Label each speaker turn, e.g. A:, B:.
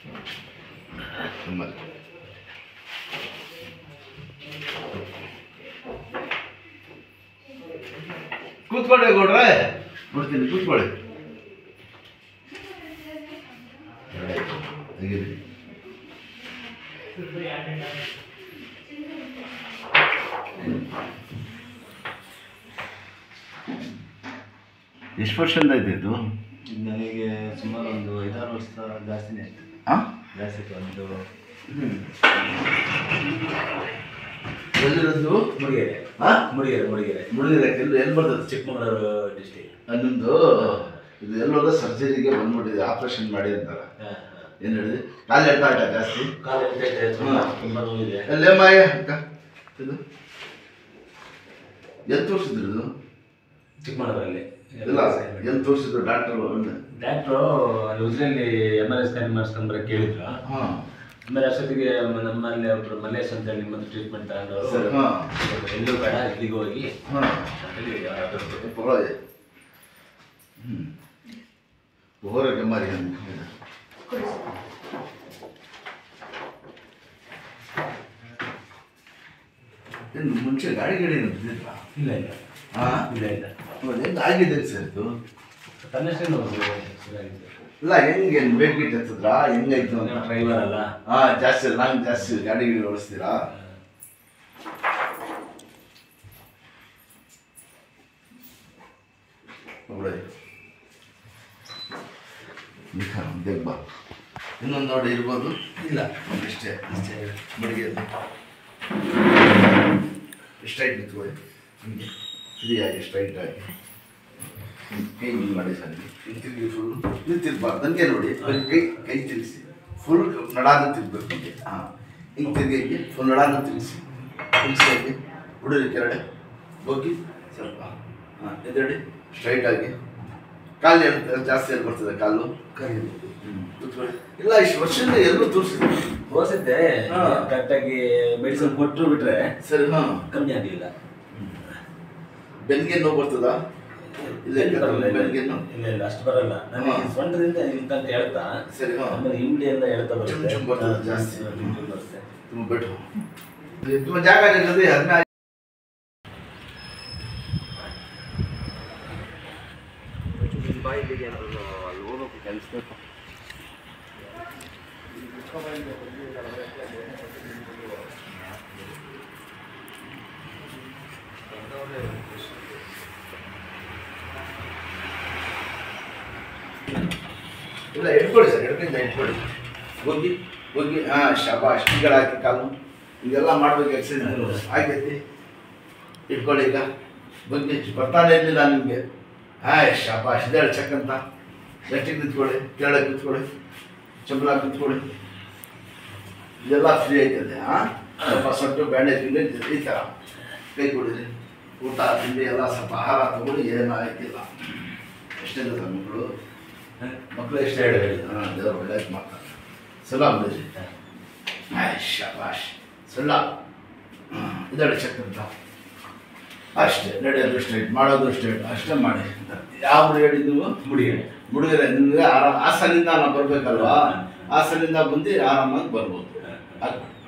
A: ನಿಮ್ಮಲ್ಲಿ ಕೂತ್ಕೊಳ್ಳಿ ಗೌಡ್ರೆ ನೋಡ್ತೀನಿ ಕೂತ್ಕೊಳ್ಳಿ ಆಯ್ತು, ತೆಗೀರಿ ಎಷ್ಟು ವರ್ಷದಿಂದ ಐತೆ ಇದು
B: ನನಗೆ ಸುಮಾರು ಒಂದು ಐದಾರು ವರ್ಷ ಜಾಸ್ತಿನೇ ಆಯ್ತು
A: ಹಾಂ
B: ಜಾಸ್ತಿ ಆಯ್ತು ಒಂದು
A: ಎಲ್ಲಿರೋದು
B: ಮುಡಿಗೆರೆ
A: ಹಾಂ
B: ಮುಡಿಗೆರೆ ಮುಡಿಗೆರೆ
A: ಮುಡಿದ್ರೆ ಎಲ್ಲಿ ಎಲ್ಲಿ ಬರ್ತದೆ
B: ಚಿಕ್ಕಮಗಳೂರು ಡಿಸ್ಟಿಕ್
A: ನಿಮ್ಮದು ಇದು ಎಲ್ಲೋದ ಸರ್ಜರಿಗೆ ಬಂದ್ಬಿಟ್ಟಿದೆ ಆಪ್ರೇಷನ್ ಮಾಡಿ ಅಂತಾರೆ ಏನು ಹೇಳಿದೆ ಕಾಲು ಎಳ್ತಾ ಆಟ ಜಾಸ್ತಿ
B: ಕಾಲು ಎಳ್ತೈತೆ, ತುಂಬ ತುಂಬ ನೋವಿದೆ
A: ಎಲ್ಲೇ ಮಾಯ ಅಕ್ಕ ಇದು ಎಲ್ಲಿ ತೋರಿಸಿದ್ರು ಇದು
B: ಚಿಕ್ಕಮಗಳೂರಲ್ಲಿ
A: ಇಲ್ಲ ಎಲ್ಲಿ ತೋರಿಸಿದ್ರು doctor
B: doctor usually M R I scan ಮಾಡಿಸ್ಕೊಂಡ್ಬರಕ್ಕೆ ಕೇಳಿದ್ರು
A: ಹಾಂ
B: ಆಮೇಲೆ ಅಷ್ಟೊತ್ತಿಗೆ ಮ- ನಮ್ಮಲ್ಲಿ ಒಬ್ರು ಮಲ್ಲೇಶ್ ಅಂತ ಹೇಳಿ ನಿಮ್ಮದು ಟ್ರೀಟ್ಮೆಂಟ್ ತಗೊಂಡವರು
A: ಸರಿ ಹಾಂ
B: ಎಲ್ಲೂ ಬೇಡ ಇಲ್ಲಿಗೆ ಹೋಗಿ
A: ಹಾಂ
B: ಅಂತೇಳಿ ಅವ್ರು
A: ಪರವಾಗಿ ಹ್ಞೂ ಹೊರಗೆ ಮಾರಿ ಏನು ಮುಂಚೆ ಗಾಡಿ ಗಾಡಿ ನಿಂತಿದ್ರಾ
B: ಇಲ್ಲ ಇಲ್ಲ
A: ಹಾಂ
B: ಇಲ್ಲ ಇಲ್ಲ
A: ಹೆಂಗೆ ಆಗಿದೆ ಸರ್ ಇದು
B: ತನ್ನಷ್ಟೇ ನೋವು ಶುರುವಾಗಿದೆ
A: ಇಲ್ಲ ಹೆಂಗೆ ಬೇಕಿಟ್ಟು ಎತ್ತದ್ರಾ ಹೆಂಗಾಯ್ತು ಅಂತ
B: ನೀವು ಡ್ರೈವರ್ ಅಲ್ಲ
A: ಹಾ ಜಾಸ್ತಿ ಲಾಂಗ್ ಜಾಸ್ತಿ ಗಾಡಿ ಗಿಡಿ ಓಡಿಸ್ತೀರಾ ನೋಡಿ ದೇಗ್ ಬಾ ಇನ್ನೊಂದು ನೋಡಿ ಇರ್ಬೋದು ಇಲ್ಲ ಇಷ್ಟೇ ಇಷ್ಟೇ ಮಡಿಗೆ ಸ್ಟ್ರೈಟ್ ನಿಂತ್ಕೊಳ್ಳಿ ಹಿಂಗೆ ಫ್ರೀಯಾಗಿ ಸ್ಟ್ರೈಟ್ ಆಗಿ ಕೈ ಹಿಂಗೆ ಮಾಡಿ ಸರ್ ಹಿಂಗೆ ತಿರುಗಿ ಫುಲ್ ಇದು ತಿರ್ಬಾರ್ದು ನನಗೆ ನೋಡಿ ಬರೀ ಕೈ ಕೈ ತಿರುಗಿಸಿ ಫುಲ್ ನಡಾನ ತಿರ್ಬೇಕು ಹಿಂಗೆ ಹಾಂ ಹಿಂಗೆ ತಿರುಗಿ ಹಿಂಗೆ ಫುಲ್ ನಡಾನ ತಿರುಗಿಸಿ ತಿರುಗಿಸಿ ಹಾಗೆ ಹುಡುಗಿ ಕೆರಡೆ ಹೋಗಿ ಸ್ವಲ್ಪ ಹಾಂ ಎದಡಿ ಸ್ಟ್ರೈಟ್ ಆಗಿ ಕಾಲು ಎಳ್ತ ಜಾಸ್ತಿ ಎಲ್ಲಿ ಬರ್ತದೆ ಕಾಲು ಹ್ಮ್. ಕೂತ್ಕೊಳ್ಳಿ. ಇಲ್ಲ ಇಷ್ಟು ವರ್ಷದಿಂದ ಎಲ್ಲೂ ತೋರಿಸಿದ್ರು
B: ತೋರಿಸಿದ್ದೆ
A: ಹಾ.
B: ಕರೆಕ್ಟಾಗಿ ಮೆಡಿಸಿನ್ ಕೊಟ್ಟರು ಬಿಟ್ರೆ
A: ಸರಿ ಹಾಂ
B: ಕಮ್ಮಿ ಆಗಲಿಲ್ಲ
A: ಬೆನ್ಗೆ ನೋವು ಬರ್ತದಾ ಇಲ್ಲ ಬೆನ್ಗೆ ನೋವು
B: ಇಲ್ಲ ಇಲ್ಲ ಅಷ್ಟು ಬರಲ್ಲ ನನಗೆ
A: ಹಾ.
B: ಸೊಂಟದಿಂದ ಇಂತ ಅಂತ ಹೇಳ್ತಾ
A: ಸರಿ ಹಾಂ
B: ಆಮೇಲೆ ಹಿಂಡಿಯಿಂದ ಹೇಳ್ತಾ
A: ಚುಮ್
B: ಬರುತ್ತೆ
A: ಚುಮ್ ಬರ್ತದೆ
B: ಹಾ,
A: ಜಾಸ್ತಿ.
B: ಚುಮ್ ಚುಮ್ ಬರುತ್ತೆ
A: ತುಂಬ ಬೆಟ್ಟು ತುಂಬ ಜಾಗ ಇರ್ತದೆ ಅದನ್ನ ಇಲ್ಲ ಇಟ್ಕೊಳ್ಳಿ ಸರ್ ಎಡದಿಂದ ಇಟ್ಕೊಳ್ಳಿ ಹೋಗಿ ಹೋಗಿ ಹಾಂ ಶಬಾಷ್ ಈಗಳ ಹಾಕಿ ಕಾಲು ಇದೆಲ್ಲ ಮಾಡ್ಬೇಕು ಎಕ್ಸಸೈಸ್ ಆಗೈತಿ ಇಟ್ಕೊಳ್ಳಿ ಈಗ ಬಗ್ಗೆ ಬರ್ತಾನೆ ಇರಲಿಲ್ಲ ನಿಮಗೆ ಹಾಯ್ ಶಬಾಷ್ ಇದೇಳು ಚೆಕ್ ಅಂತ ಗಟ್ಟಿಗೆ ನಿಂತ್ಕೊಳ್ಳಿ ಕೆಳಗೆ ಕೂತ್ಕೊಳ್ಳಿ ಚಂಬಲ ಕೂತ್ಕೊಳ್ಳಿ ಇದೆಲ್ಲ ಫ್ರೀ ಆಯ್ತದೆ ಹಾಂ ಸ್ವಲ್ಪ ಸೊಟ್ಟು ಬ್ಯಾಂಡೇಜ್ ಗಿಂಡೇಜ್ ಈ ಥರ ಕೈ ಕೊಡಿರಿ ಊಟ ತಿಂಡಿ ಎಲ್ಲ ಸ್ವಲ್ಪ ಆಹಾರ ತಗೊಳ್ಳಿ ಏನೂ ಆಯ್ತಿಲ್ಲ ಎಷ್ಟೇ ಮಕ್ಕಳು ಮಕ್ಕಳು ಎಷ್ಟು ಹೇಳಿ ಹಾಂ ದೇವ್ರು ಒಳ್ಳೇದು ಮಾಡ್ತಾರೆ ಸಲಾಮ್ ಬಿಡಿ ಹಾಯ್ ಶಬಾಷ್ ಸಲಾಮ್ ಹಾಂ ಇದೆರಡು ಚೆಕ್ ಅಂತ ಅಷ್ಟೇ ನಡೆಯೋದು ಸ್ಟ್ರೈಟ್ ಮಾಡೋದು ಸ್ಟ್ರೈಟ್ ಅಷ್ಟೇ ಮಾಡಿ ಯಾವ ಹೇಳಿ ನೀವು
B: ಮುಡಿಗೆ
A: ಹುಡುಗರೆ ನಿಮಗೆ ಆರಾಮ ಹಾಸನಿಂದ ನಾವು ಬರಬೇಕಲ್ವಾ ಹಾಸನಿಂದ ಬಂದು ಆರಾಮಾಗಿ ಬರ್ಬೋದು ಅದು